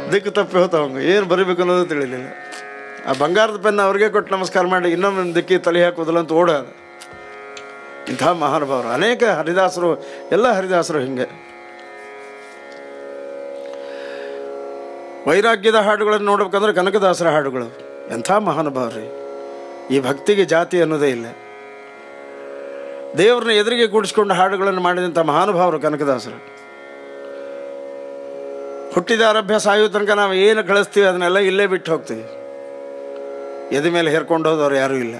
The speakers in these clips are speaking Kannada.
ದಿಕ್ಕು ತಪ್ಪಿ ಹೋತ ಅವಂಗ ಏನು ಬರೀಬೇಕು ಅನ್ನೋದು ತಿಳಿಲಿಲ್ಲ ಆ ಬಂಗಾರದ ಪೆನ್ನ ಅವ್ರಿಗೆ ಕೊಟ್ಟು ನಮಸ್ಕಾರ ಮಾಡಿ ಇನ್ನೊಂದು ದಿಕ್ಕಿ ತಲೆ ಹಾಕೋದಿಲ್ಲ ಅಂತ ಓಡೋದ ಇಂಥ ಮಹಾನುಭಾವರು ಅನೇಕ ಹರಿದಾಸರು ಎಲ್ಲ ಹರಿದಾಸರು ಹಿಂಗೆ ವೈರಾಗ್ಯದ ಹಾಡುಗಳನ್ನು ನೋಡ್ಬೇಕಂದ್ರೆ ಕನಕದಾಸರ ಹಾಡುಗಳು ಎಂಥ ಮಹಾನುಭಾವ್ರಿ ಈ ಭಕ್ತಿಗೆ ಜಾತಿ ಅನ್ನೋದೇ ಇಲ್ಲ ದೇವ್ರನ್ನ ಎದುರಿಗೆ ಕೂಡಿಸ್ಕೊಂಡು ಹಾಡುಗಳನ್ನು ಮಾಡಿದಂಥ ಮಹಾನುಭಾವರು ಕನಕದಾಸರು ಹುಟ್ಟಿದ ಆರಭ್ಯ ಸಾಯೋ ತನಕ ನಾವು ಏನು ಕಳಿಸ್ತೀವಿ ಅದನ್ನೆಲ್ಲ ಇಲ್ಲೇ ಬಿಟ್ಟು ಹೋಗ್ತೀವಿ ಎದೆ ಮೇಲೆ ಹೇರ್ಕೊಂಡು ಹೋದವ್ರು ಯಾರೂ ಇಲ್ಲ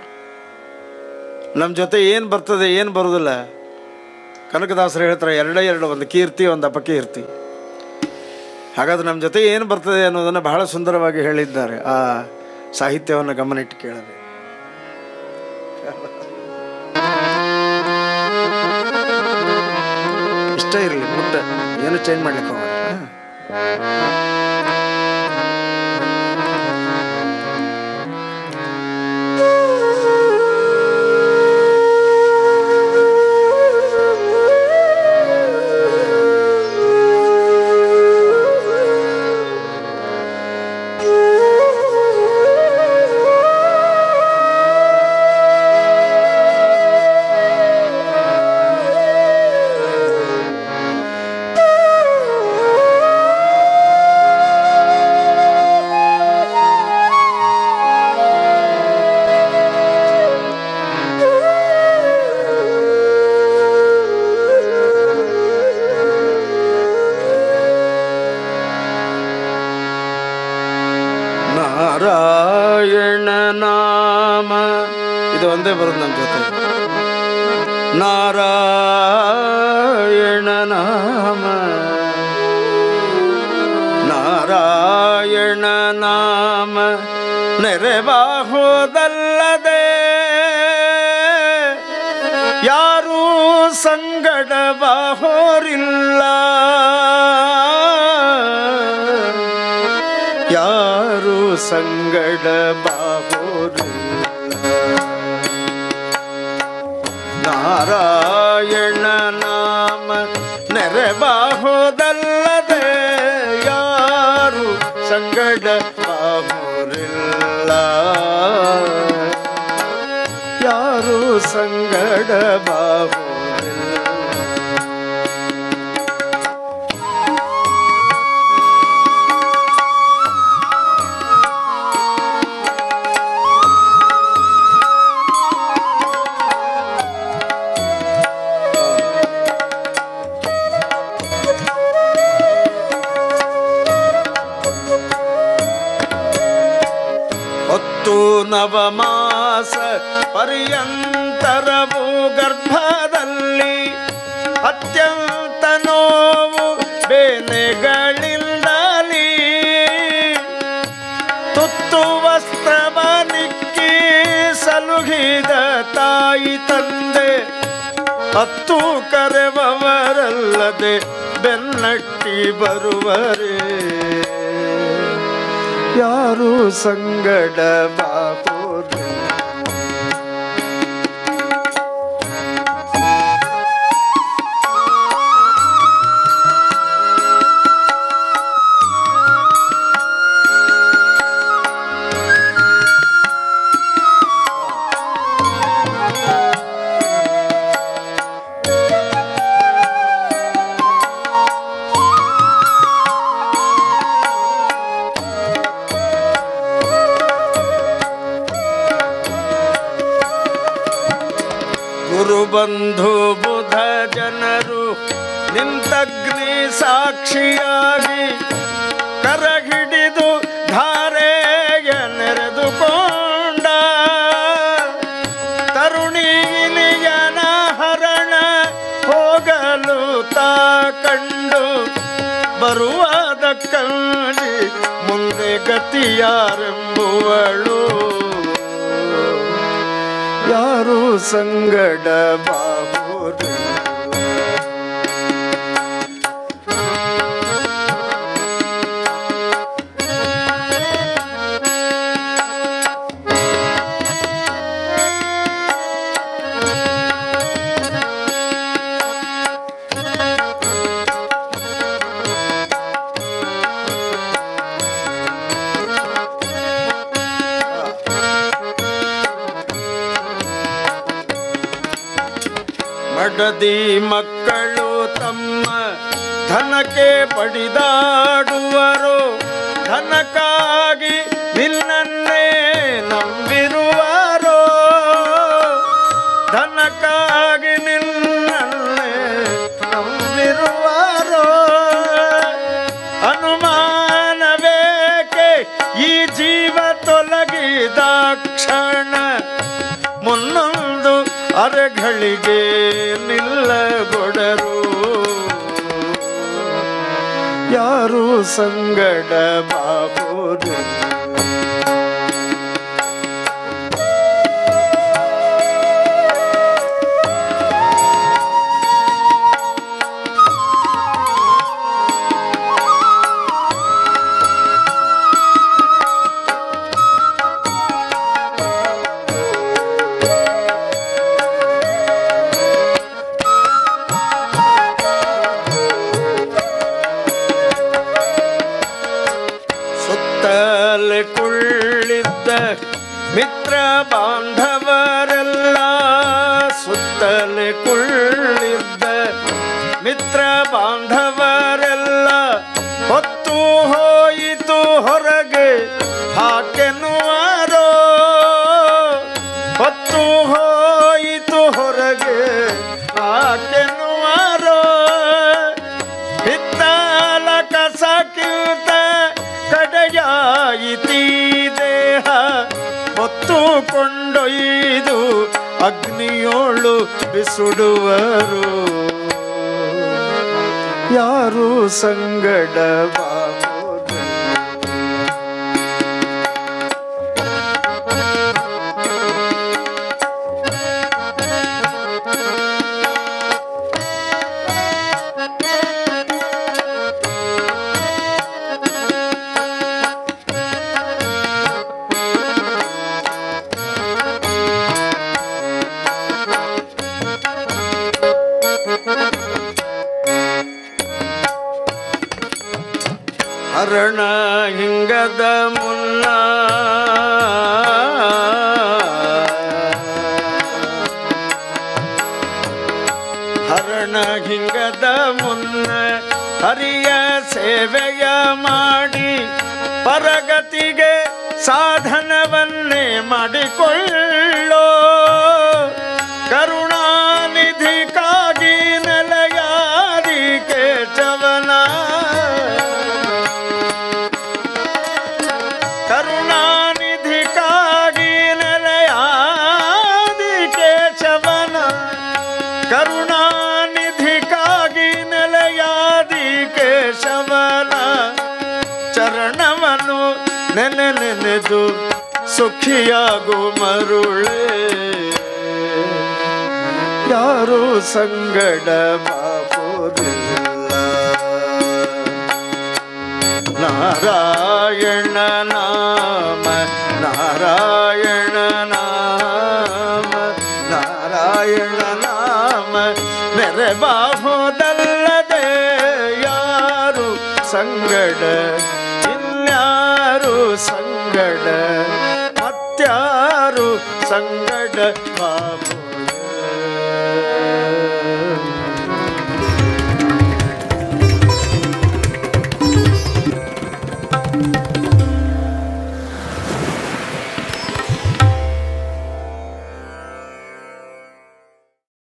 ನಮ್ಮ ಜೊತೆ ಏನು ಬರ್ತದೆ ಏನು ಬರೋದಿಲ್ಲ ಕನಕದಾಸರು ಹೇಳ್ತಾರೆ ಎರಡೇ ಎರಡು ಒಂದು ಕೀರ್ತಿ ಒಂದು ಅಪಕೀರ್ತಿ ಹಾಗಾದ್ರೆ ನಮ್ಮ ಜೊತೆ ಏನು ಬರ್ತದೆ ಅನ್ನೋದನ್ನು ಬಹಳ ಸುಂದರವಾಗಿ ಹೇಳಿದ್ದಾರೆ ಆ ಸಾಹಿತ್ಯವನ್ನು ಗಮನಿಟ್ಟು ಕೇಳದೆ ಇಷ್ಟ ಇರಲಿ ಮುಟ್ಟ ಏನು ಚೇಂಜ್ ಮಾಡ್ಲಿಕ್ಕೆ ಹೋಗಲ್ಲ ನಾರಾಯಣ ನಾಮ ಇದು ಒಂದೇ ಬರೋದು ನಮ್ಮ ಜೊತೆ ನಾರಾಯಣ ನಾಮ ನಾರಾಯಣ ನಾಮ ನೆರೆಬಾಹುದಲ್ಲದೆ ಯಾರೂ ಸಂಗಡ ಬಾಹೋರಿಲ್ಲ ಯಾರು ಸಂಗಡ ಬಾಹೋರಿಲ್ಲ ನಾರಾಯಣ ನಾಮ ನೆರೆಬಾಹುದಲ್ಲದೆ ಯಾರು ಸಂಗಡ ಬಾಹುರಿಲ್ಲ ಯಾರು ಸಂಗಡ ಬಾಹುರಿಲ್ಲ ಹೊತ್ತು ನವಮಾಸ ಪರ್ಯಂತರವು ಗರ್ಭದಲ್ಲಿ ಅತ್ಯಂತ ನೋವು ಬೇನೆಗಳಿಂದಲಿ ತುತ್ತು ವಸ್ತ್ರವ ನಿಕ್ಕಿ ಸಲುಹಿದ ತಾಯಿ ತಂದೆ ಹತ್ತು ಕರೆವವರಲ್ಲದೆ ಬೆನ್ನಟ್ಟಿ ಬರುವರೇ ಯಾರು ಸಂಗಡ ಬಾಪೋರೆ ಗುರು ಬಂಧು ಬುಧ ಜನರು ನಿಂತಗ್ನಿ ಸಾಕ್ಷಿಯಾಗಿ ಕರಗಿಡಿದು ಧಾರೆಯ ನೆರೆದುಕೊಂಡ ತರುಣಿನಿಯನ ಹರಣ ಹೋಗಲು ತಾ ಕಂಡು ಬರುವಾದ ಕಂಡಿ ಮುಂದೆ ಗತಿಯಾರೆಂಬುವಳು ಯಾರು ಸಂಗಡ ಬಾಬುರು ಬಡದಿ ಮಕ್ಕಳು ತಮ್ಮ ಧನಕ್ಕೆ ಪಡಿದಾಡುವರು ಧನಕ್ಕಾಗಿ ನಿನ್ನನ್ನೇ ನಂಬಿರುವರೋ ಧನಕ್ಕಾಗಿ ನಿನ್ನನ್ನೇ ನಂಬಿರುವರೋ ಅನುಮಾನವೇಕೆ ಈ ಜೀವ ತೊಲಗಿದ ಕ್ಷಣ ಮುನ್ನೊಂದು ಅರೆಗಳಿಗೆ ನಿಲ್ಲಗೊಡರು ಯಾರು ಸಂಗಡ ಬಾಬುರು ಸುತ್ತಲೆ ಕುಳ್ಳಿದ್ದ ಮಿತ್ರ ಬಾಂಧವರೆಲ್ಲ ಸುತ್ತಲೆ ಕುಳ್ಳಿದ್ದ ಮಿತ್ರ ಬಾಂಧವರೆಲ್ಲ ಹೊತ್ತು ಹೋಯಿತು ಹೊರಗೆ ಹಾಕೆನ್ನುವರೋ ಹೊತ್ತು ಹೋಯಿತು ಹೊರಗೆ ಹಾಕೆನ್ನುವರೋ ಹಿತ್ತಾಲ ಕಸ ಕಿಲ್ತ ಕಡೆಯಾಯಿತೀ ದೇಹ ಹೊತ್ತು ಕೊಂಡೊಯ್ದು ಅಗ್ನಿಯೋಳು ಬಿಸುಡುವರು ಯಾರು ಸಂಗಡ ಬಾಬುದು ಹರಣ ಹಿಂಗದ ಮುನ್ನ ಹರಣ ಹಿಂಗದ ಮುನ್ನ ಹರಿಯ ಸೇವೆಯ ಮಾಡಿ ಪರಗತಿಗೆ ಸಾಧನವನ್ನೇ ಮಾಡಿಕೊಳ್ಳೋ ಕರುಣಾನಿಧಿಗಾಗಿ ನೆಲೆಯಾದಿ ಕೇಶವನ ಕರುಣಾನಿಧಿಗಾಗಿ ನೆಲೆಯಾದಿ ಕೇಶವನ ಕರುಣಾನಿಧಿಗಾಗಿ ನೆಲೆಯಾದಿ ಕೇಶವನ ಚರಣವನ್ನು ನೆನೆ ನೆನೆದು ಸುಖಿಯಾಗು ಮರುಳೇ ಯಾರು ಸಂಗಡ ಬಾಪುರಿಲ್ಲ ನಾರಾಯಣ ನಾಮ ನಾರಾಯಣ ನಾಮ ನಾರಾಯಣ ನಾಮ ನೆರೆ ಬಾಹುದಲ್ಲದೆ ಯಾರು ಸಂಗಡ ಇನ್ಯಾರು ಸಂಗಡ ಮತ್ಯಾರು ಸಂಗಡ ಬಾಬು